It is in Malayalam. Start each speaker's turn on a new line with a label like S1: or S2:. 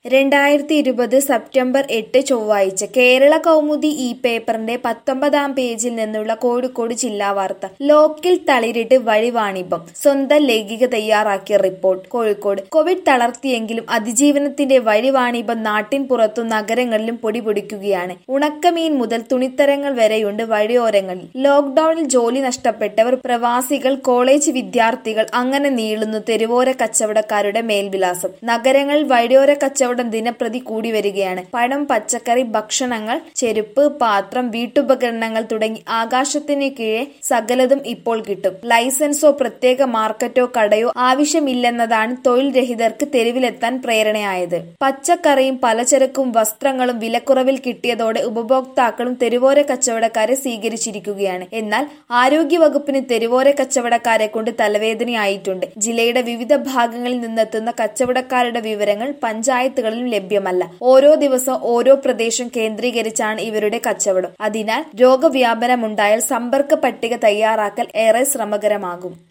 S1: രണ്ടായിരത്തി ഇരുപത് സെപ്റ്റംബർ എട്ട് ചൊവ്വാഴ്ച കേരള കൗമുദി ഈ പേപ്പറിന്റെ പത്തൊമ്പതാം പേജിൽ നിന്നുള്ള കോഴിക്കോട് ജില്ലാ വാർത്ത ലോക്കിൽ തളിരിട്ട് വഴിവാണിഭം സ്വന്തം ലേഖിക തയ്യാറാക്കിയ റിപ്പോർട്ട് കോഴിക്കോട് കോവിഡ് തളർത്തിയെങ്കിലും അതിജീവനത്തിന്റെ വഴിവാണിഭം നാട്ടിൻ പുറത്തും നഗരങ്ങളിലും പൊടിപൊടിക്കുകയാണ് ഉണക്കമീൻ മുതൽ തുണിത്തരങ്ങൾ വരെയുണ്ട് വഴിയോരങ്ങളിൽ ലോക്ഡൌണിൽ ജോലി നഷ്ടപ്പെട്ടവർ പ്രവാസികൾ കോളേജ് വിദ്യാർത്ഥികൾ അങ്ങനെ നീളുന്നു തെരുവോര കച്ചവടക്കാരുടെ മേൽവിലാസം നഗരങ്ങളിൽ വഴിയോര കച്ചവടം ദിനപ്രതി കൂടി വരികയാണ് പഴം പച്ചക്കറി ഭക്ഷണങ്ങൾ ചെരുപ്പ് പാത്രം വീട്ടുപകരണങ്ങൾ തുടങ്ങി ആകാശത്തിന് കീഴെ സകലതും ഇപ്പോൾ കിട്ടും ലൈസൻസോ പ്രത്യേക മാർക്കറ്റോ കടയോ ആവശ്യമില്ലെന്നതാണ് തൊഴിൽ രഹിതർക്ക് തെരുവിലെത്താൻ പ്രേരണയായത് പച്ചക്കറിയും പലചരക്കും വസ്ത്രങ്ങളും വിലക്കുറവിൽ കിട്ടിയതോടെ ഉപഭോക്താക്കളും തെരുവോര കച്ചവടക്കാരെ സ്വീകരിച്ചിരിക്കുകയാണ് എന്നാൽ ആരോഗ്യവകുപ്പിന് തെരുവോര കച്ചവടക്കാരെ കൊണ്ട് തലവേദനയായിട്ടുണ്ട് ജില്ലയുടെ വിവിധ ഭാഗങ്ങളിൽ നിന്നെത്തുന്ന കച്ചവടക്കാരുടെ വിവരങ്ങൾ പഞ്ചായത്തുകളിലും ലഭ്യമല്ല ഓരോ ദിവസവും ഓരോ പ്രദേശം കേന്ദ്രീകരിച്ചാണ് ഇവരുടെ കച്ചവടം അതിനാൽ രോഗവ്യാപനമുണ്ടായാൽ സമ്പർക്ക പട്ടിക തയ്യാറാക്കൽ ഏറെ ശ്രമകരമാകും